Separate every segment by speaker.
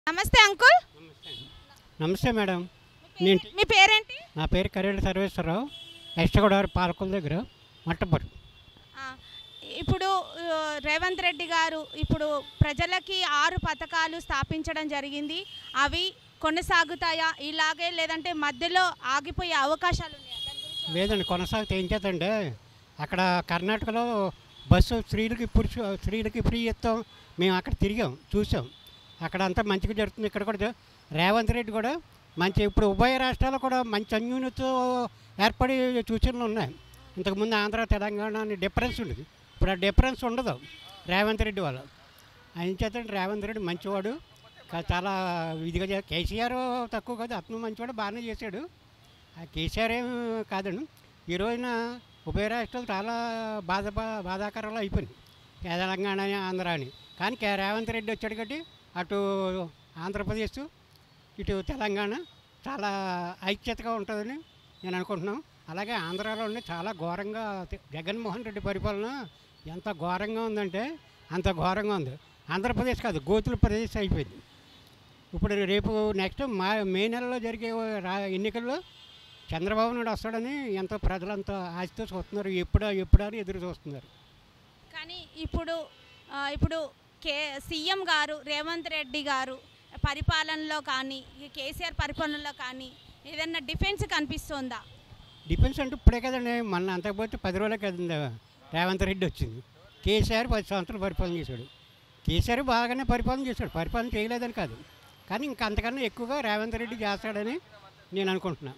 Speaker 1: నమస్తే అంకుల్
Speaker 2: నమస్తే మేడం నేను
Speaker 1: మీ పేరేంటి
Speaker 2: నా పేరు కరేడు సర్వేశ్వరరావు వెస్ట్ గోదావరి పాలకుల దగ్గర మట్టపరు
Speaker 1: ఆ, ఇప్పుడు ఆ, రేవంత్ రెడ్డి గారు ఇప్పుడు ప్రజలకి ఆరు పథకాలు స్థాపించడం జరిగింది అవి కొనసాగుతాయా ఇలాగే లేదంటే మధ్యలో ఆగిపోయే అవకాశాలు ఉన్నాయా దాని గురించి
Speaker 2: లేదండి కొనసాగితే ఏం చేద్దంటే అక్కడ కర్ణాటకలో బస్సు స్త్రీలకి పురుషు స్త్రీలకి ఫ్రీ ఇస్తాం మేము అక్కడ తిరిగాం చూసాం అక్కడ అంతా మంచిగా జరుగుతుంది ఇక్కడ కూడా జ- రేవంత్ రెడ్డి కూడా మంచి ఇప్పుడు ఉభయ రాష్ట్రాలు కూడా మంచి అన్యూన్యతతో ఏర్పడి సూచనలు ఉన్నాయి ఇంతకుముందు ఆంధ్ర తెలంగాణ అని డిఫరెన్స్ ఉండేది ఇప్పుడు ఆ డిఫరెన్స్ ఉండదు రేవంత్ రెడ్డి వల్ల ఆయన చేత రేవంత్ రెడ్డి మంచివాడు కా- చాలా ఇదిగా చే- కేసీఆర్ తక్కువ కాదు అతను మంచివాడు బాగానే చేశాడు ఆ కేసీఆర్ ఏం కాదండి ఈ రోజున ఉభయ రాష్ట్రాలు చాలా బాధ బా- బాధాకరంలో అయిపోయింది తెలంగాణ అని, ఆంధ్ర అని కానీ కే- రేవంత్ రెడ్డి వచ్చాడు కాబట్టి అటు ఆంధ్రప్రదేశ్ ఇటు తెలంగాణ చాలా ఐక్యతగా ఉంటుందని నేను అనుకుంటున్నాను అలాగే ఆంధ్రాలోనే చాలా ఘోరంగా తె- జగన్మోహన్ రెడ్డి పరిపాలన ఎంత ఘోరంగా ఉందంటే అంత ఘోరంగా ఉంది ఆంధ్రప్రదేశ్ కాదు గోతుల ప్రదేశ్ అయిపోయింది ఇప్పుడు రేపు నెక్స్ట్ మా మే నెలలో జరిగే రా ఎన్నికల్లో చంద్రబాబు నాయుడు వస్తాడని ఎంతో ప్రజలంతా ఆశతో చూస్తున్నారు ఎప్పుడా ఎప్పుడా అని ఎదురు చూస్తున్నారు
Speaker 1: కానీ ఇప్పుడు ఆ, ఇప్పుడు కే సీఎం గారు రేవంత్ రెడ్డి గారు పరిపాలనలో కానీ ఈ కేసీఆర్ పరిపాలనలో కానీ ఏదన్నా డిఫెన్స్ కనిపిస్తుందా
Speaker 2: డిఫెన్స్ అంటే ఇప్పుడే కదండి మొన్న అంతకపోతే పది రోజులే కదండి రేవంత్ రెడ్డి వచ్చింది కేసీఆర్ పది సంవత్సరాలు పరిపాలన చేశాడు కేసీఆర్ బాగానే పరిపాలన చేశాడు పరిపాలన చేయలేదని కాదు కానీ ఇంకా అంతకన్నా ఎక్కువగా రేవంత్ రెడ్డి చేస్తాడని నేను అనుకుంటున్నా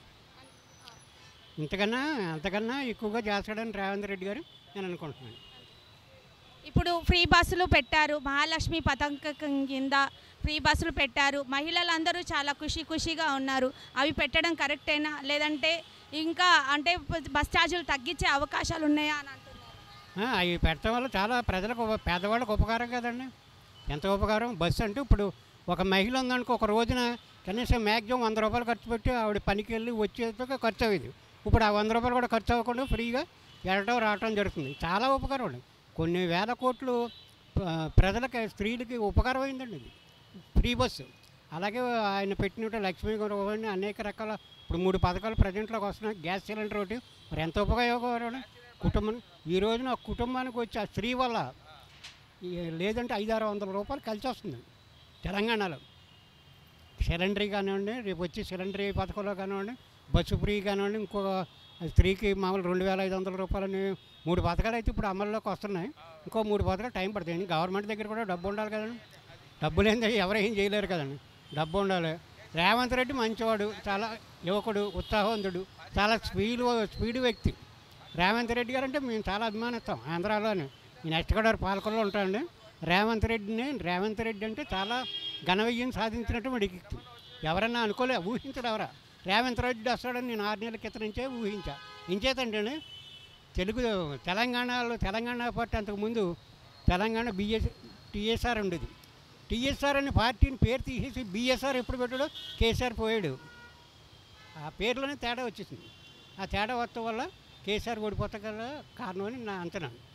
Speaker 2: ఇంతకన్నా అంతకన్నా ఎక్కువగా చేస్తాడని రేవంత్ రెడ్డి గారు నేను అనుకుంటున్నాను
Speaker 1: ఇప్పుడు ఫ్రీ బస్సులు పెట్టారు మహాలక్ష్మి పథకం కింద ఫ్రీ బస్సులు పెట్టారు మహిళలందరూ చాలా ఖుషి ఖుషిగా ఉన్నారు అవి పెట్టడం కరెక్టేనా లేదంటే ఇంకా అంటే బస్ ఛార్జీలు తగ్గించే అవకాశాలు ఉన్నాయా అని అంటున్నారు
Speaker 2: ఆ, అవి పెట్టడం వల్ల చాలా ప్రజలకు ఉప- పేదవాళ్ళకు ఉపకారం కదండి ఎంత ఉపకారం బస్సు అంటే ఇప్పుడు ఒక మహిళ ఉందనుకో ఒక రోజున కనీసం మ్యాక్సిమం వంద రూపాయలు ఖర్చు పెట్టి ఆవిడ పనికి వెళ్ళి వచ్చేదాకా ఖర్చు అయ్యేది ఇప్పుడు ఆ వంద రూపాయలు కూడా ఖర్చు అవ్వకుండా ఫ్రీగా వెళ్ళటం రావటం జరుగుతుంది చాలా ఉపకారం అండి కొన్ని వేల కోట్లు ఆ, ప్రజలకి స్త్రీలకి ఉపకారం అయిందండి ఇది ఫ్రీ బస్సు అలాగే ఆయన పెట్టినట్టు లక్ష్మీ గౌరవం అనేక రకాల ఇప్పుడు మూడు పథకాలు ప్రజెంట్లోకి వస్తున్నాయి గ్యాస్ సిలిండర్ ఒకటి మరి ఎంత ఉపయోగకరం కుటుంబం ఈ రోజున ఒక కుటుంబానికి వచ్చి ఆ స్త్రీ వల్ల ఈ లేదంటే ఐదు ఆరు వందల రూపాయలు కలిసి వస్తుంది తెలంగాణలో సిలిండరీ కానివ్వండి రేపు వచ్చి సిలిండరీ పథకంలో కానివ్వండి బస్సు ఫ్రీ కానివ్వండి ఇంకో స్త్రీకి మామూలు రెండు వేల ఐదు వందల రూపాయలని మూడు పథకాలు అయితే ఇప్పుడు అమల్లోకి వస్తున్నాయి ఇంకో మూడు పథకాలు టైం పడుతుంది గవర్నమెంట్ దగ్గర కూడా డబ్బు ఉండాలి కదండి డబ్బు లేనిదే ఎవరు ఏం చేయలేరు కదండి డబ్బు ఉండాలి రేవంత్ రెడ్డి మంచివాడు చాలా యువకుడు ఉత్సాహవంతుడు చాలా స్పీడ్ స్పీడ్ వ్యక్తి రేవంత్ రెడ్డి గారు అంటే మేము చాలా అభిమానిస్తాం ఆంధ్రాలోని నేను నెక్స్ట్ గోదావరి పాలకుల్లో ఉంటానండి రేవంత్ రెడ్డిని రేవంత్ రెడ్డి అంటే చాలా ఘన విజయం సాధించినటువంటి వ్యక్తి ఎవరన్నా అనుకోలే ఊహించడు ఎవరా రేవంత్ రెడ్డి వస్తాడని నేను ఆరు నెలల క్రితం నుంచే ఊహించా ఇంచేతండి తెలుగు తెలంగాణలో తెలంగాణ పార్టీ అంతకుముందు తెలంగాణ బిఎస్ టీఎస్ఆర్ ఉండేది టీఎస్ఆర్ అనే పార్టీని పేరు తీసేసి బిఎస్ఆర్ ఎప్పుడు పెట్టాడో కేసీఆర్ పోయాడు ఆ పేర్లోనే తేడా వచ్చేసింది ఆ తేడా వస్తడం వల్ల కేసీఆర్ ఓడిపోతా గల కారణం అని నా అంచనా